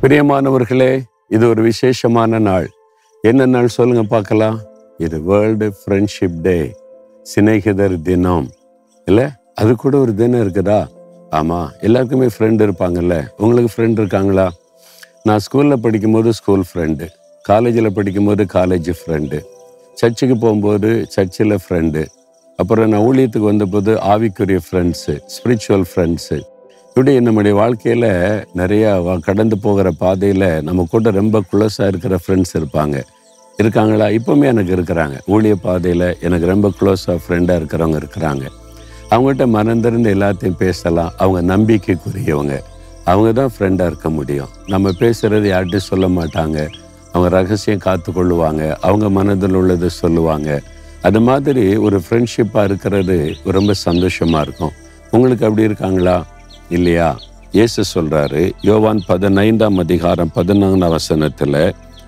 பிரியமானவர்களே இது ஒரு விசேஷமான நாள் என்ன நாள் சொல்லுங்க பார்க்கலாம் இது வேர்ல்டு ஃப்ரெண்ட்ஷிப் டே சிநேகிதர் தினம் இல்ல அது கூட ஒரு தினம் இருக்குதா ஆமா எல்லாருக்குமே ஃப்ரெண்ட் இருப்பாங்கல்ல உங்களுக்கு ஃப்ரெண்ட் இருக்காங்களா நான் ஸ்கூல்ல படிக்கும்போது ஸ்கூல் ஃப்ரெண்டு காலேஜில் படிக்கும்போது காலேஜ் ஃப்ரெண்டு சர்ச்சுக்கு போகும்போது சர்ச்சில் ஃப்ரெண்டு அப்புறம் நான் ஊழியத்துக்கு வந்தபோது ஆவிக்குரிய ஃப்ரெண்ட்ஸு ஸ்பிரிச்சுவல் ஃப்ரெண்ட்ஸு இப்படி நம்முடைய வாழ்க்கையில் நிறைய வ- கடந்து போகிற பாதையில் நம்ம கூட ரொம்ப க்ளோஸாக இருக்கிற ஃப்ரெண்ட்ஸ் இருப்பாங்க இருக்காங்களா இப்போவுமே எனக்கு இருக்கிறாங்க ஊழிய பாதையில் எனக்கு ரொம்ப க்ளோஸாக ஃப்ரெண்டாக இருக்கிறவங்க இருக்கிறாங்க அவங்ககிட்ட மனந்திறந்து எல்லாத்தையும் பேசலாம் அவங்க நம்பிக்கைக்குரியவங்க அவங்க தான் ஃப்ரெண்டாக இருக்க முடியும் நம்ம பேசுறது யார்கிட்டையும் சொல்ல மாட்டாங்க அவங்க ரகசியம் காத்து கொள்ளுவாங்க அவங்க மனதில் உள்ளதை சொல்லுவாங்க அது மாதிரி ஒரு ஃப்ரெண்ட்ஷிப்பாக இருக்கிறது ரொம்ப சந்தோஷமாக இருக்கும் உங்களுக்கு அப்படி இருக்காங்களா இல்லையா இயேசு சொல்றாரு யோவான் பதினைந்தாம் அதிகாரம் பதினான்காம் வசனத்துல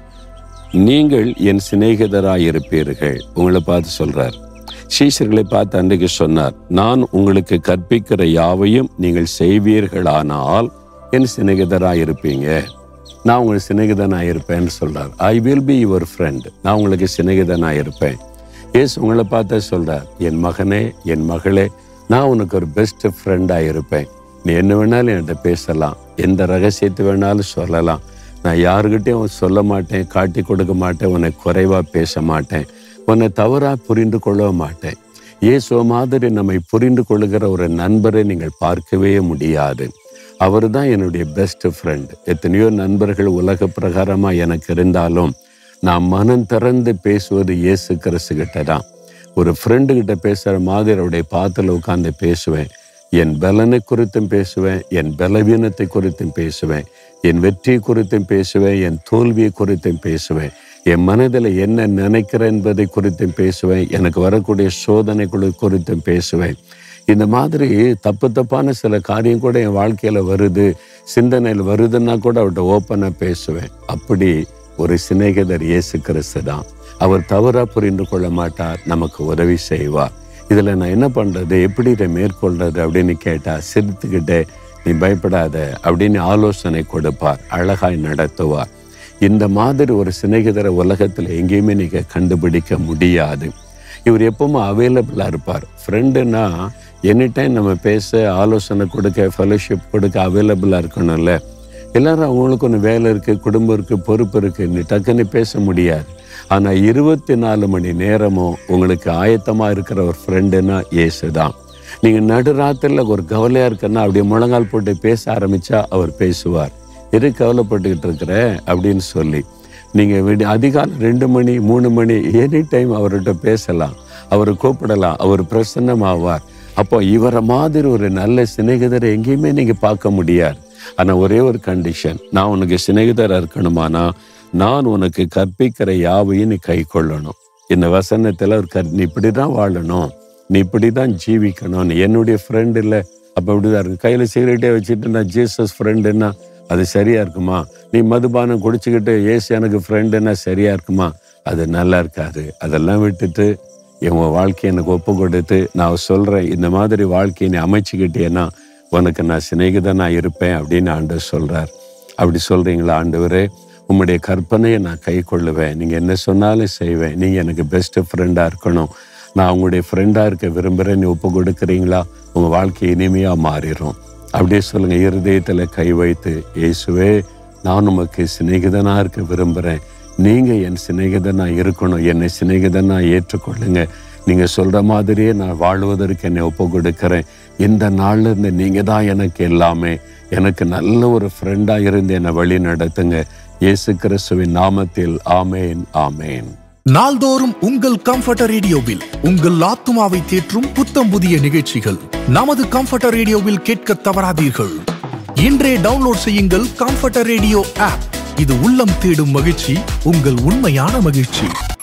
நீங்கள் என் சிநேகிதராய் இருப்பீர்கள் உங்களை பார்த்து சொல்றார் சீஷர்களை பார்த்து அன்றைக்கு சொன்னார் நான் உங்களுக்கு கற்பிக்கிற யாவையும் நீங்கள் செய்வீர்களானால் என் சிநேகிதராய் இருப்பீங்க நான் உங்களுக்கு சிநேகிதனாக இருப்பேன்னு சொல்றார் I will be your friend நான் உங்களுக்கு சிநேகிதனாக இருப்பேன் ஏசு உங்களை பார்த்தா சொல்றார் என் மகனே என் மகளே நான் உனக்கு ஒரு பெஸ்ட் ஃப்ரெண்டாக இருப்பேன் நீ என்ன வேணாலும் என்கிட்ட பேசலாம் எந்த ரகசியத்தை வேணாலும் சொல்லலாம் நான் யாருக்கிட்டையும் சொல்ல மாட்டேன் காட்டி கொடுக்க மாட்டேன் உன்னை குறைவா பேச மாட்டேன் உன்னை தவறா புரிந்து கொள்ள மாட்டேன் இயேசு மாதிரி நம்மை புரிந்து கொள்ளுகிற ஒரு நண்பரை நீங்கள் பார்க்கவே முடியாது அவர் தான் என்னுடைய பெஸ்ட் ஃப்ரெண்ட் எத்தனையோ நண்பர்கள் உலக பிரகாரமா எனக்கு இருந்தாலும் நான் மனம் திறந்து பேசுவது இயேசு கிறிஸ்து கிட்ட தான் ஒரு ஃப்ரெண்டு கிட்ட பேசுற மாதிரி அவருடைய பாத்துல உட்கார்ந்து பேசுவேன் என் பலனை குறித்தும் பேசுவேன் என் பலவீனத்தை குறித்தும் பேசுவேன் என் வெற்றி குறித்தும் பேசுவேன் என் தோல்வியை குறித்தும் பேசுவேன் என் மனதில் என்ன நினைக்கிறேன் என்பதை குறித்தும் பேசுவேன் எனக்கு வரக்கூடிய சோதனைகள் குறித்தும் பேசுவேன் இந்த மாதிரி தப்பு தப்பான சில காரியம் கூட என் வாழ்க்கையில வருது சிந்தனையில் வருதுன்னா கூட அவர்கிட்ட ஓப்பனாக பேசுவேன் அப்படி ஒரு சிநேகிதர் இயேசு கிறிஸ்து தான் அவர் தவறா புரிந்து கொள்ள மாட்டார் நமக்கு உதவி செய்வார் இதுல நான் என்ன பண்றது எப்படி இதை மேற்கொள்றது அப்படின்னு கேட்டா சிரித்துக்கிட்டே நீ பயப்படாத அப்படின்னு ஆலோசனை கொடுப்பார் அழகாய் நடத்துவார் இந்த மாதிரி ஒரு சிநேகிதரை உலகத்துல எங்கேயுமே நீங்க கண்டுபிடிக்க முடியாது இவர் எப்பவுமே அவைலபிளாக இருப்பார் ஃப்ரெண்டுனா எனி டைம் நம்ம பேச ஆலோசனை கொடுக்க ஃபெலோஷிப் கொடுக்க அவைலபிளாக இருக்கணும்ல எல்லாரும் அவங்களுக்கு ஒன்று வேலை இருக்குது குடும்பம் இருக்குது பொறுப்பு இருக்குது நீ டக்குன்னு பேச முடியாது ஆனால் இருபத்தி நாலு மணி நேரமும் உங்களுக்கு ஆயத்தமாக இருக்கிற ஒரு ஃப்ரெண்டுனா இயேசு தான் நீங்கள் நடுராத்திரில் ஒரு கவலையாக இருக்குன்னா அப்படியே முழங்கால் போட்டு பேச ஆரம்பிச்சா அவர் பேசுவார் எது கவலைப்பட்டுக்கிட்டு இருக்கிற அப்படின்னு சொல்லி நீங்கள் விடி அதிகாலை ரெண்டு மணி மூணு மணி எனி டைம் அவர்கிட்ட பேசலாம் அவரை கூப்பிடலாம் அவர் பிரசன்னமாவார் அப்போ இவரை மாதிரி ஒரு நல்ல சிநேகிதரை எங்கேயுமே நீங்கள் பார்க்க முடியாது ஆனால் ஒரே ஒரு கண்டிஷன் நான் உனக்கு சிநேகிதராக இருக்கணுமானா நான் உனக்கு கற்பிக்கிற யாவையும் நீ கை கொள்ளணும் இந்த வசனத்தில் ஒரு கற் நீ இப்படி தான் வாழணும் நீ இப்படி தான் ஜீவிக்கணும் நீ என்னுடைய ஃப்ரெண்ட் இல்லை அப்போ இப்படிதான் இருக்கு கையில் சிகரெட்டே வச்சுட்டு நான் ஜீசஸ் ஃப்ரெண்டுன்னா அது சரியா இருக்குமா நீ மதுபானம் குடிச்சுக்கிட்டு ஏசு எனக்கு ஃப்ரெண்டுன்னா சரியா இருக்குமா அது நல்லா இருக்காது அதெல்லாம் விட்டுட்டு என் வாழ்க்கையை எனக்கு ஒப்பு கொடுத்து நான் சொல்றேன் இந்த மாதிரி வாழ்க்கையை நீ அமைச்சுக்கிட்டேன்னா உனக்கு நான் சிநேகிதனா இருப்பேன் அப்படின்னு ஆண்டவர் சொல்றார் அப்படி சொல்றீங்களா ஆண்டவரே உம்முடைய கற்பனையை நான் கை கொள்ளுவேன் நீங்க என்ன சொன்னாலும் செய்வேன் நீங்க எனக்கு பெஸ்ட் ஃப்ரெண்டா இருக்கணும் நான் உங்களுடைய ஃப்ரெண்டா இருக்க விரும்புறேன் நீ ஒப்பு கொடுக்குறீங்களா உங்க வாழ்க்கை இனிமையா மாறிடும் அப்படியே சொல்லுங்க இருதயத்துல கை வைத்து இயேசுவே நான் உமக்கு சிநேகிதனா இருக்க விரும்புறேன் நீங்க என் சிநேகிதனா இருக்கணும் என்னை சிநேகிதனா ஏற்றுக்கொள்ளுங்க நீங்க சொல்ற மாதிரியே நான் வாழ்வதற்கு என்னை ஒப்பு கொடுக்கிறேன் இந்த நாள்ல இருந்து நீங்க தான் எனக்கு எல்லாமே எனக்கு நல்ல ஒரு ஃப்ரெண்டா இருந்து என்னை வழி நடத்துங்க இயேசு கிறிஸ்துவின் நாமத்தில் ஆமேன் ஆமேன் நாள்தோறும் உங்கள் கம்ஃபர்டர் ரேடியோவில் உங்கள் ஆத்துமாவை தேற்றும் புத்தம் புதிய நிகழ்ச்சிகள் நமது கம்ஃபர்டர் ரேடியோவில் கேட்க தவறாதீர்கள் இன்றே டவுன்லோட் செய்யுங்கள் கம்ஃபர்டர் ரேடியோ ஆப் இது உள்ளம் தேடும் மகிழ்ச்சி உங்கள் உண்மையான மகிழ்ச்சி